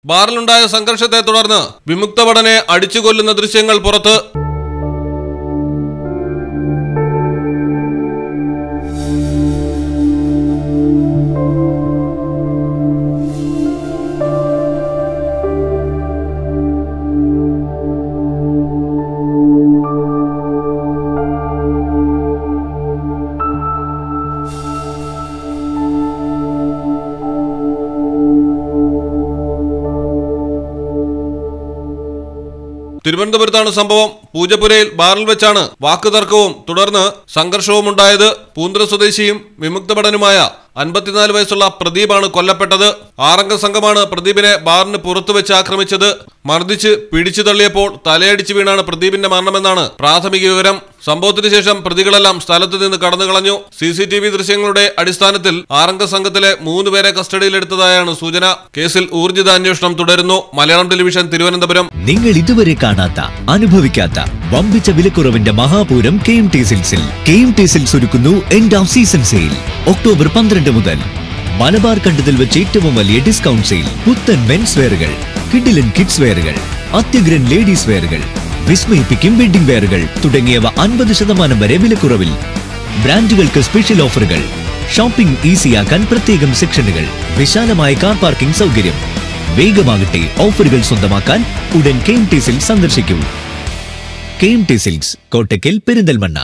ബാറിലുണ്ടായ സംഘർഷത്തെ തുടർന്ന് വിമുക്ത ഭടനെ അടിച്ചുകൊല്ലുന്ന ദൃശ്യങ്ങൾ പുറത്ത് തിരുവനന്തപുരത്താണ് സംഭവം പൂജപ്പുരയിൽ ബാറിൽ വെച്ചാണ് വാക്കുതർക്കവും തുടർന്ന് സംഘർഷവും ഉണ്ടായത് പൂന്തറ സ്വദേശിയും വിമുക്ത ഭടനുമായ അൻപത്തിനാല് വയസ്സുള്ള പ്രദീപാണ് കൊല്ലപ്പെട്ടത് ആറംഗ സംഘമാണ് പ്രദീപിനെ ബാറിന് പുറത്തു വെച്ച് ആക്രമിച്ചത് മർദ്ദിച്ച് പിടിച്ചു തള്ളിയപ്പോൾ തലയടിച്ച് വീണാണ് പ്രദീപിന്റെ മരണമെന്നാണ് പ്രാഥമിക വിവരം സംഭവത്തിന് ശേഷം പ്രതികളെല്ലാം സ്ഥലത്ത് നിന്ന് കടന്നു കളഞ്ഞു സി സി ടി വി ദൃശ്യങ്ങളുടെ അടിസ്ഥാനത്തിൽ ആറംഗ സംഘത്തിലെ മൂന്ന് പേരെ കസ്റ്റഡിയിലെടുത്തതായാണ് സൂചന കേസിൽ ഊർജിത അന്വേഷണം തുടരുന്നു മലയാളം ടെലിവിഷൻ തിരുവനന്തപുരം നിങ്ങൾ ഇതുവരെ കാണാത്ത അനുഭവിക്കാത്ത വമ്പിച്ച വിലക്കുറവിന്റെ മഹാപൂരം കെ എം ടി സിൽസിൽ കെ എം ടി സിൽസ് ഒരുക്കുന്നു end of season sale October പന്ത്രണ്ട് മുതൽ മലബാർ കണ്ടതിൽ വെച്ച് ഏറ്റവും വലിയ ഡിസ്കൗണ്ട് സെയിൽ പുത്തൻ മെൻസ് വെയറുകൾ കിഡിലൻ കിഡ്സ് വെയറുകൾ അത്യഗ്രൻ ലേഡീസ് വെയറുകൾ വിസ്മയിപ്പിക്കും വെഡിംഗ് വെയറുകൾ തുടങ്ങിയവ അൻപത് ശതമാനം വരെ വിലക്കുറവിൽ ബ്രാൻഡുകൾക്ക് സ്പെഷ്യൽ ഓഫറുകൾ ഷോപ്പിംഗ് ഈസിയാക്കാൻ പ്രത്യേകം സെക്ഷനുകൾ വിശാലമായ കാർ പാർക്കിംഗ് സൗകര്യം വേഗമാകട്ടെ ഓഫറുകൾ സ്വന്തമാക്കാൻ ഉടൻ കെ എം ടി സിൽക്സ് സന്ദർശിക്കൂ K M T silks Kottakkal Perinthalmanna